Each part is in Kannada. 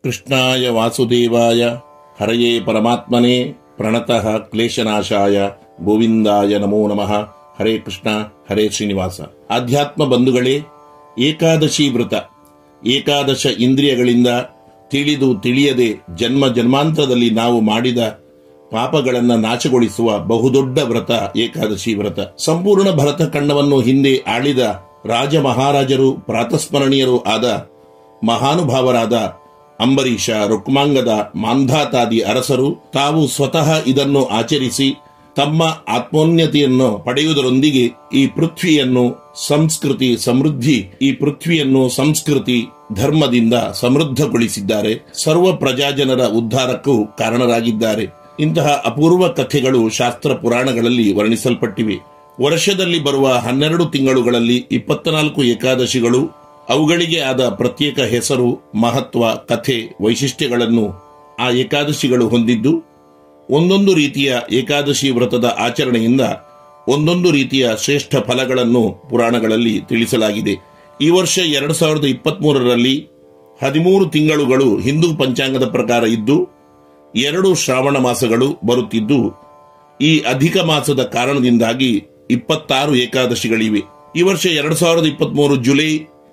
ಕೃಷ್ಣಾಯ ವಾಸುದೇವಾಯ ಹರಯೇ ಪರಮಾತ್ಮನೇ ಪ್ರಣತಃ ಕ್ಲೇಶನಾಶಾಯ ಗೋವಿಂದಾಯ ನಮೋ ನಮಃ ಹರೇ ಕೃಷ್ಣ ಹರೇ ಶ್ರೀನಿವಾಸ ಆಧ್ಯಾತ್ಮ ಬಂಧುಗಳೇ ಏಕಾದಶಿ ವ್ರತ ಏಕಾದಶ ಇಂದ್ರಿಯಗಳಿಂದ ತಿಳಿದು ತಿಳಿಯದೆ ಜನ್ಮ ಜನ್ಮಾಂತರದಲ್ಲಿ ನಾವು ಮಾಡಿದ ಪಾಪಗಳನ್ನು ನಾಶಗೊಳಿಸುವ ಬಹುದೊಡ್ಡ ವ್ರತ ಏಕಾದಶಿ ವ್ರತ ಸಂಪೂರ್ಣ ಭರತ ಖಂಡವನ್ನು ಹಿಂದೆ ಆಳಿದ ರಾಜ ಮಹಾರಾಜರು ಪ್ರಾತಸ್ಮರಣೀಯರು ಆದ ಮಹಾನುಭಾವರಾದ ಅಂಬರೀಷ ರುಕ್ಮಾಂಗದ ಮಾಂಧಾತಾದಿ ಅರಸರು ತಾವು ಸ್ವತಃ ಇದನ್ನು ಆಚರಿಸಿ ತಮ್ಮ ಆತ್ಮೋನ್ನತಿಯನ್ನು ಪಡೆಯುವುದರೊಂದಿಗೆ ಈ ಪೃಥ್ವಿಯನ್ನು ಸಂಸ್ಕೃತಿ ಸಮೃದ್ಧಿ ಈ ಪೃಥ್ವಿಯನ್ನು ಸಂಸ್ಕೃತಿ ಧರ್ಮದಿಂದ ಸಮೃದ್ಧಗೊಳಿಸಿದ್ದಾರೆ ಸರ್ವ ಪ್ರಜಾಜನರ ಉದ್ಧಾರಕ್ಕೂ ಕಾರಣರಾಗಿದ್ದಾರೆ ಇಂತಹ ಅಪೂರ್ವ ಕಥೆಗಳು ಶಾಸ್ತ್ರ ಪುರಾಣಗಳಲ್ಲಿ ವರ್ಣಿಸಲ್ಪಟ್ಟಿವೆ ವರ್ಷದಲ್ಲಿ ಬರುವ ಹನ್ನೆರಡು ತಿಂಗಳುಗಳಲ್ಲಿ ಇಪ್ಪತ್ನಾಲ್ಕು ಏಕಾದಶಿಗಳು ಅವುಗಳಿಗೆ ಆದ ಪ್ರತ್ಯೇಕ ಹೆಸರು ಮಹತ್ವ ಕಥೆ ವೈಶಿಷ್ಟ್ಯಗಳನ್ನು ಆ ಏಕಾದಶಿಗಳು ಹೊಂದಿದ್ದು ಒಂದೊಂದು ರೀತಿಯ ಏಕಾದಶಿ ವ್ರತದ ಆಚರಣೆಯಿಂದ ಒಂದೊಂದು ರೀತಿಯ ಶ್ರೇಷ್ಠ ಫಲಗಳನ್ನು ಪುರಾಣಗಳಲ್ಲಿ ತಿಳಿಸಲಾಗಿದೆ ಈ ವರ್ಷ ಎರಡು ಸಾವಿರದ ಇಪ್ಪತ್ಮೂರರಲ್ಲಿ ಹದಿಮೂರು ತಿಂಗಳುಗಳು ಹಿಂದೂ ಪಂಚಾಂಗದ ಪ್ರಕಾರ ಇದ್ದು ಎರಡು ಶ್ರಾವಣ ಮಾಸಗಳು ಬರುತ್ತಿದ್ದು ಈ ಅಧಿಕ ಮಾಸದ ಕಾರಣದಿಂದಾಗಿ ಇಪ್ಪತ್ತಾರು ಏಕಾದಶಿಗಳಿವೆ ಈ ವರ್ಷ ಎರಡು ಸಾವಿರದ ಇಪ್ಪತ್ಮೂರು ಜುಲೈ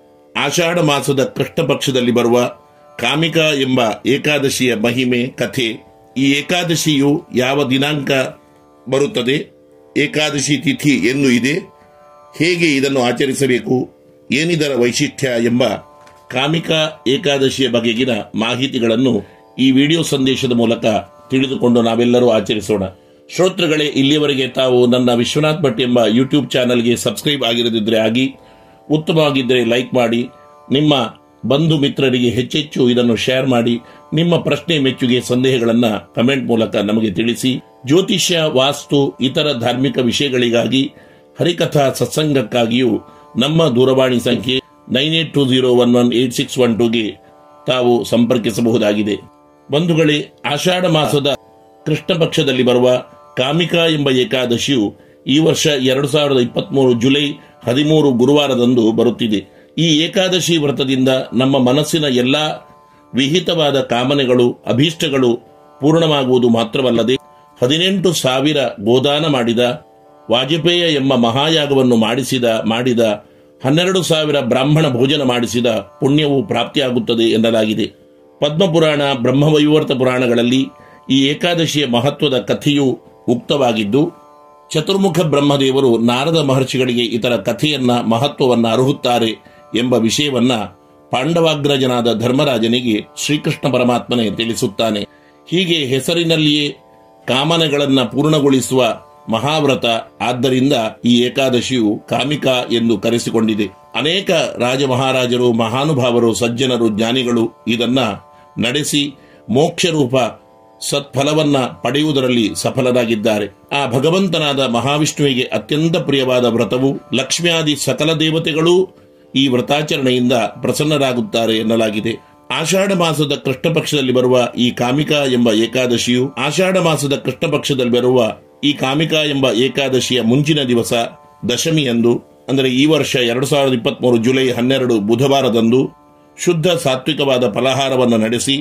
ಆಷಾಢ ಮಾಸದ ಕೃಷ್ಣ ಪಕ್ಷದಲ್ಲಿ ಬರುವ ಕಾಮಿಕಾ ಎಂಬ ಏಕಾದಶಿಯ ಮಹಿಮೆ ಕಥೆ ಈ ಏಕಾದಶಿಯು ಯಾವ ದಿನಾಂಕ ಬರುತ್ತದೆ ಏಕಾದಶಿ ತಿಥಿ ಎಂದು ಇದೆ ಹೇಗೆ ಇದನ್ನು ಆಚರಿಸಬೇಕು ಏನಿದರ ವೈಶಿಷ್ಟ್ಯ ಎಂಬ ಕಾಮಿಕಾ ಏಕಾದಶಿಯ ಬಗೆಗಿನ ಮಾಹಿತಿಗಳನ್ನು ಈ ವಿಡಿಯೋ ಸಂದೇಶದ ಮೂಲಕ ತಿಳಿದುಕೊಂಡು ನಾವೆಲ್ಲರೂ ಆಚರಿಸೋಣ ಶ್ರೋತೃಗಳೇ ಇಲ್ಲಿಯವರೆಗೆ ತಾವು ನನ್ನ ವಿಶ್ವನಾಥ್ ಭಟ್ ಎಂಬ ಯೂಟ್ಯೂಬ್ ಚಾನಲ್ಗೆ ಸಬ್ಸ್ಕ್ರೈಬ್ ಆಗಿರದಿದ್ದರೆ ಆಗಿ ಉತ್ತಮವಾಗಿದ್ದರೆ ಲೈಕ್ ಮಾಡಿ ನಿಮ್ಮ ಬಂಧು ಮಿತ್ರರಿಗೆ ಹೆಚ್ಚೆಚ್ಚು ಇದನ್ನು ಶೇರ್ ಮಾಡಿ ನಿಮ್ಮ ಪ್ರಶ್ನೆ ಮೆಚ್ಚುಗೆ ಸಂದೇಹಗಳನ್ನು ಕಮೆಂಟ್ ಮೂಲಕ ನಮಗೆ ತಿಳಿಸಿ ಜ್ಯೋತಿಷ್ಯ ವಾಸ್ತು ಇತರ ಧಾರ್ಮಿಕ ವಿಷಯಗಳಿಗಾಗಿ ಹರಿಕಥಾ ಸತ್ಸಂಗಕ್ಕಾಗಿಯೂ ನಮ್ಮ ದೂರವಾಣಿ ಸಂಖ್ಯೆ nine eight two zero one one eight six one ಟೂಗೆ ತಾವು ಸಂಪರ್ಕಿಸಬಹುದಾಗಿದೆ ಬಂಧುಗಳೇ ಆಷಾಢ ಮಾಸದ ಕೃಷ್ಣ ಪಕ್ಷದಲ್ಲಿ ಬರುವ ಕಾಮಿಕಾ ಎಂಬ ಏಕಾದಶಿಯು ಈ ವರ್ಷ ಎರಡು ಸಾವಿರದ ಇಪ್ಪತ್ಮೂರು ಜುಲೈ ಹದಿಮೂರು ಗುರುವಾರದಂದು ಬರುತ್ತಿದೆ ಈ ಏಕಾದಶಿ ವ್ರತದಿಂದ ನಮ್ಮ ಮನಸ್ಸಿನ ಎಲ್ಲಾ ವಿಹಿತವಾದ ಕಾಮನೆಗಳು ಅಭೀಷ್ಟಗಳು ಪೂರ್ಣವಾಗುವುದು ಮಾತ್ರವಲ್ಲದೆ ಹದಿನೆಂಟು ಸಾವಿರ ಗೋದಾನ ಮಾಡಿದ ವಾಜಪೇಯ ಎಂಬ ಮಹಾಯಾಗವನ್ನು ಮಾಡಿಸಿದ ಮಾಡಿದ ಹನ್ನೆರಡು ಸಾವಿರ ಬ್ರಾಹ್ಮಣ ಭೋಜನ ಮಾಡಿಸಿದ ಪುಣ್ಯವು ಪ್ರಾಪ್ತಿಯಾಗುತ್ತದೆ ಎನ್ನಲಾಗಿದೆ ಪದ್ಮಪುರಾಣ ಬ್ರಹ್ಮವೈವರ್ತ ಪುರಾಣಗಳಲ್ಲಿ ಈ ಏಕಾದಶಿಯ ಮಹತ್ವದ ಕಥೆಯು ಉಕ್ತವಾಗಿದ್ದು ಚತುರ್ಮುಖ ಬ್ರಹ್ಮದೇವರು ನಾರದ ಮಹರ್ಷಿಗಳಿಗೆ ಇತರ ಕಥೆಯನ್ನ ಮಹತ್ವವನ್ನ ಅರ್ಹುತ್ತಾರೆ ಎಂಬ ವಿಷಯವನ್ನ ಪಾಂಡವಾಗ್ರಜನಾದ ಧರ್ಮರಾಜನಿಗೆ ಶ್ರೀಕೃಷ್ಣ ಪರಮಾತ್ಮನೇ ತಿಳಿಸುತ್ತಾನೆ ಹೀಗೆ ಹೆಸರಿನಲ್ಲಿಯೇ ಕಾಮನೆಗಳನ್ನ ಪೂರ್ಣಗೊಳಿಸುವ ಮಹಾವ್ರತ ಆದ್ದರಿಂದ ಈ ಏಕಾದಶಿಯು ಕಾಮಿಕಾ ಎಂದು ಕರೆಸಿಕೊಂಡಿದೆ ಅನೇಕ ರಾಜ ಮಹಾರಾಜರು ಮಹಾನುಭಾವರು ಸಜ್ಜನರು ಜ್ಞಾನಿಗಳು ಇದನ್ನ ನಡೆಸಿ ಮೋಕ್ಷರೂಪ ಸತ್ಫಲವನ್ನ ಪಡೆಯುವುದರಲ್ಲಿ ಸಫಲರಾಗಿದ್ದಾರೆ ಆ ಭಗವಂತನಾದ ಮಹಾವಿಷ್ಣುವಿಗೆ ಅತ್ಯಂತ ಪ್ರಿಯವಾದ ವ್ರತವು ಲಕ್ಷ್ಮಿಯಾದಿ ಸಕಲ ದೇವತೆಗಳೂ ಈ ವ್ರತಾಚರಣೆಯಿಂದ ಪ್ರಸನ್ನರಾಗುತ್ತಾರೆ ಎನ್ನಲಾಗಿದೆ ಆಷಾಢ ಮಾಸದ ಕೃಷ್ಣ ಪಕ್ಷದಲ್ಲಿ ಬರುವ ಈ ಕಾಮಿಕಾ ಎಂಬ ಏಕಾದಶಿಯು ಆಷಾಢ ಮಾಸದ ಕೃಷ್ಣ ಪಕ್ಷದಲ್ಲಿ ಬರುವ ಈ ಕಾಮಿಕಾ ಎಂಬ ಏಕಾದಶಿಯ ಮುಂಚಿನ ದಿವಸ ದಶಮಿಯಂದು ಅಂದರೆ ಈ ವರ್ಷ ಎರಡು ಸಾವಿರದ ಇಪ್ಪತ್ಮೂರು ಜುಲೈ ಹನ್ನೆರಡು ಬುಧವಾರದಂದು ಶುದ್ಧ ಸಾತ್ವಿಕವಾದ ಫಲಹಾರವನ್ನು ನಡೆಸಿ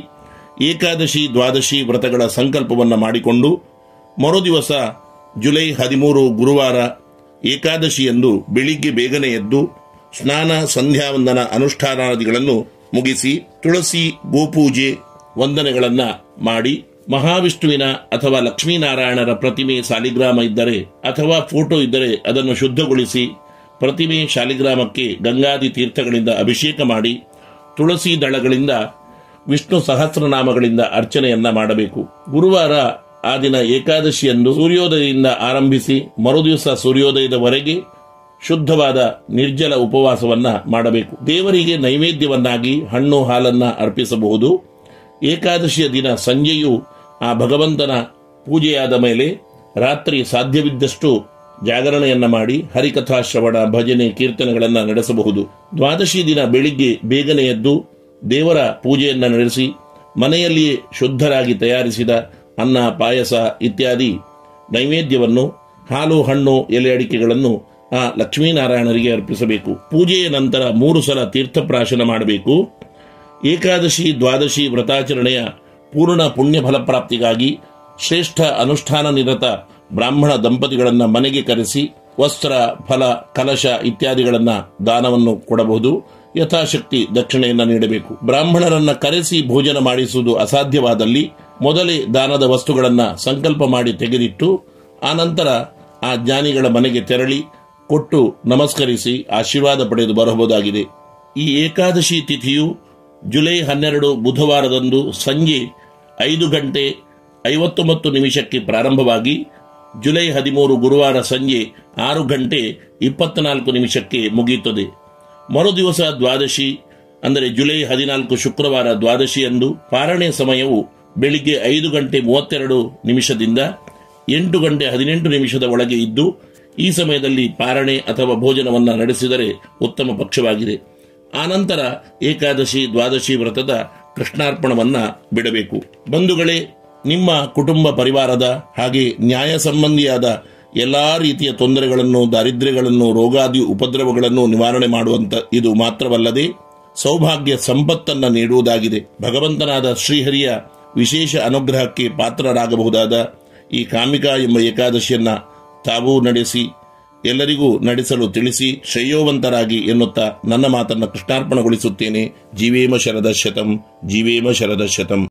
ಏಕಾದಶಿ ದ್ವಾದಶಿ ವ್ರತಗಳ ಸಂಕಲ್ಪವನ್ನು ಮಾಡಿಕೊಂಡು ಮರುದಿವಸ ಜುಲೈ ಹದಿಮೂರು ಗುರುವಾರ ಏಕಾದಶಿಯಂದು ಬೆಳಿಗ್ಗೆ ಬೇಗನೆ ಎದ್ದು ಸ್ನಾನ ಸಂಧ್ಯಾವಂದನ ಅನುಷ್ಠಾನಾದಿಗಳನ್ನು ಮುಗಿಸಿ ತುಳಸಿ ಗೋಪೂಜೆ ವಂದನೆಗಳನ್ನ ಮಾಡಿ ಮಹಾವಿಷ್ಣುವಿನ ಅಥವಾ ಲಕ್ಷ್ಮೀನಾರಾಯಣರ ಪ್ರತಿಮೆ ಸಾಲಿಗ್ರಾಮ ಇದ್ದರೆ ಅಥವಾ ಫೋಟೋ ಇದ್ದರೆ ಅದನ್ನು ಶುದ್ಧಗೊಳಿಸಿ ಪ್ರತಿಮೆ ಶಾಲಿಗ್ರಾಮಕ್ಕೆ ಗಂಗಾದಿ ತೀರ್ಥಗಳಿಂದ ಅಭಿಷೇಕ ಮಾಡಿ ತುಳಸಿ ದಳಗಳಿಂದ ವಿಷ್ಣು ಸಹಸ್ರನಾಮಗಳಿಂದ ಅರ್ಚನೆಯನ್ನ ಮಾಡಬೇಕು ಗುರುವಾರ ಆ ದಿನ ಏಕಾದಶಿಯಂದು ಸೂರ್ಯೋದಯದಿಂದ ಆರಂಭಿಸಿ ಮರುದಿವಸ ಸೂರ್ಯೋದಯದವರೆಗೆ ಶುದ್ಧವಾದ ನಿರ್ಜಲ ಉಪವಾಸವನ್ನ ಮಾಡಬೇಕು ದೇವರಿಗೆ ನೈವೇದ್ಯವನ್ನಾಗಿ ಹಣ್ಣು ಹಾಲನ್ನ ಅರ್ಪಿಸಬಹುದು ಏಕಾದಶಿಯ ದಿನ ಸಂಜೆಯು ಆ ಭಗವಂತನ ಪೂಜೆಯಾದ ಮೇಲೆ ರಾತ್ರಿ ಸಾಧ್ಯವಿದ್ದಷ್ಟು ಜಾಗರಣೆಯನ್ನ ಮಾಡಿ ಹರಿಕಥಾ ಶ್ರವಣ ಭಜನೆ ಕೀರ್ತನೆಗಳನ್ನ ನಡೆಸಬಹುದು ದ್ವಾದಶಿ ದಿನ ಬೆಳಿಗ್ಗೆ ಬೇಗನೆ ಎದ್ದು ದೇವರ ಪೂಜೆಯನ್ನ ನಡೆಸಿ ಮನೆಯಲ್ಲಿಯೇ ಶುದ್ಧರಾಗಿ ತಯಾರಿಸಿದ ಅನ್ನ ಪಾಯಸ ಇತ್ಯಾದಿ ನೈವೇದ್ಯವನ್ನು ಹಾಲು ಹಣ್ಣು ಎಲೆ ಅಡಿಕೆಗಳನ್ನು ಆ ಲಕ್ಷ್ಮೀನಾರಾಯಣರಿಗೆ ಅರ್ಪಿಸಬೇಕು ಪೂಜೆಯ ನಂತರ ಮೂರು ಸಲ ತೀರ್ಥಪ್ರಾಶನ ಮಾಡಬೇಕು ಏಕಾದಶಿ ದ್ವಾದಶಿ ವ್ರತಾಚರಣೆಯ ಪೂರ್ಣ ಪುಣ್ಯ ಫಲಪ್ರಾಪ್ತಿಗಾಗಿ ಶ್ರೇಷ್ಠ ಅನುಷ್ಠಾನ ನಿರತ ಬ್ರಾಹ್ಮಣ ದಂಪತಿಗಳನ್ನ ಮನೆಗೆ ಕರೆಸಿ ವಸ್ತ್ರ ಫಲ ಕಲಶ ಇತ್ಯಾದಿಗಳನ್ನ ದಾನವನ್ನು ಕೊಡಬಹುದು ಯಥಾಶಕ್ತಿ ದಕ್ಷಿಣೆಯನ್ನ ನೀಡಬೇಕು ಬ್ರಾಹ್ಮಣರನ್ನ ಕರೆಸಿ ಭೋಜನ ಮಾಡಿಸುವುದು ಅಸಾಧ್ಯವಾದಲ್ಲಿ ಮೊದಲೇ ದಾನದ ವಸ್ತುಗಳನ್ನ ಸಂಕಲ್ಪ ಮಾಡಿ ತೆಗೆದಿಟ್ಟು ಆನಂತರ ಆ ಜ್ಞಾನಿಗಳ ಮನೆಗೆ ತೆರಳಿ ಕೊಟ್ಟು ನಮಸ್ಕರಿಸಿ ಆಶೀರ್ವಾದ ಪಡೆದು ಬರಬಹುದಾಗಿದೆ ಈ ಏಕಾದಶಿ ತಿಥಿಯು ಜುಲೈ ಹನ್ನೆರಡು ಬುಧವಾರದಂದು ಸಂಜೆ ಐದು ಗಂಟೆ ಐವತ್ತೊಂಬತ್ತು ನಿಮಿಷಕ್ಕೆ ಪ್ರಾರಂಭವಾಗಿ ಜುಲೈ ಹದಿಮೂರು ಗುರುವಾರ ಸಂಜೆ ಆರು ಗಂಟೆ ಇಪ್ಪತ್ನಾಲ್ಕು ನಿಮಿಷಕ್ಕೆ ಮುಗಿಯುತ್ತದೆ ಮರುದಿವಸ ದ್ವಾದಶಿ ಅಂದರೆ ಜುಲೈ ಹದಿನಾಲ್ಕು ಶುಕ್ರವಾರ ದ್ವಾದಶಿಯಂದು ಪಾರಣೆ ಸಮಯವು ಬೆಳಿಗ್ಗೆ ಐದು ಗಂಟೆ ಮೂವತ್ತೆರಡು ನಿಮಿಷದಿಂದ ಎಂಟು ಗಂಟೆ ಹದಿನೆಂಟು ನಿಮಿಷದ ಒಳಗೆ ಇದ್ದು ಈ ಸಮಯದಲ್ಲಿ ಪಾರಣೆ ಅಥವಾ ಭೋಜನವನ್ನು ನಡೆಸಿದರೆ ಉತ್ತಮ ಪಕ್ಷವಾಗಿದೆ ಆನಂತರ ಏಕಾದಶಿ ದ್ವಾದಶಿ ವ್ರತದ ಕೃಷ್ಣಾರ್ಪಣವನ್ನ ಬಿಡಬೇಕು ಬಂಧುಗಳೇ ನಿಮ್ಮ ಕುಟುಂಬ ಪರಿವಾರದ ಹಾಗೆ ನ್ಯಾಯ ಸಂಬಂಧಿಯಾದ ಎಲ್ಲಾ ರೀತಿಯ ತೊಂದರೆಗಳನ್ನು ದಾರಿದ್ರ್ಯಗಳನ್ನು ರೋಗಾದಿ ಉಪದ್ರವಗಳನ್ನು ನಿವಾರಣೆ ಮಾಡುವಂತ ಇದು ಮಾತ್ರವಲ್ಲದೆ ಸೌಭಾಗ್ಯ ಸಂಪತ್ತನ್ನ ನೀಡುವುದಾಗಿದೆ ಭಗವಂತನಾದ ಶ್ರೀಹರಿಯ ವಿಶೇಷ ಅನುಗ್ರಹಕ್ಕೆ ಪಾತ್ರರಾಗಬಹುದಾದ ಈ ಕಾಮಿಕಾ ಎಂಬ ಏಕಾದಶಿಯನ್ನ ತಾವೂ ನಡೆಸಿ ಎಲ್ಲರಿಗೂ ನಡೆಸಲು ತಿಳಿಸಿ ಶ್ರೇಯೋವಂತರಾಗಿ ಎನ್ನುತ್ತಾ ನನ್ನ ಮಾತನ್ನ ಕೃಷ್ಣಾರ್ಪಣಗೊಳಿಸುತ್ತೇನೆ ಜೀವೇಮ ಶರದ ಶತಂ ಜೀವೇಮ ಶರದ ಶತಂ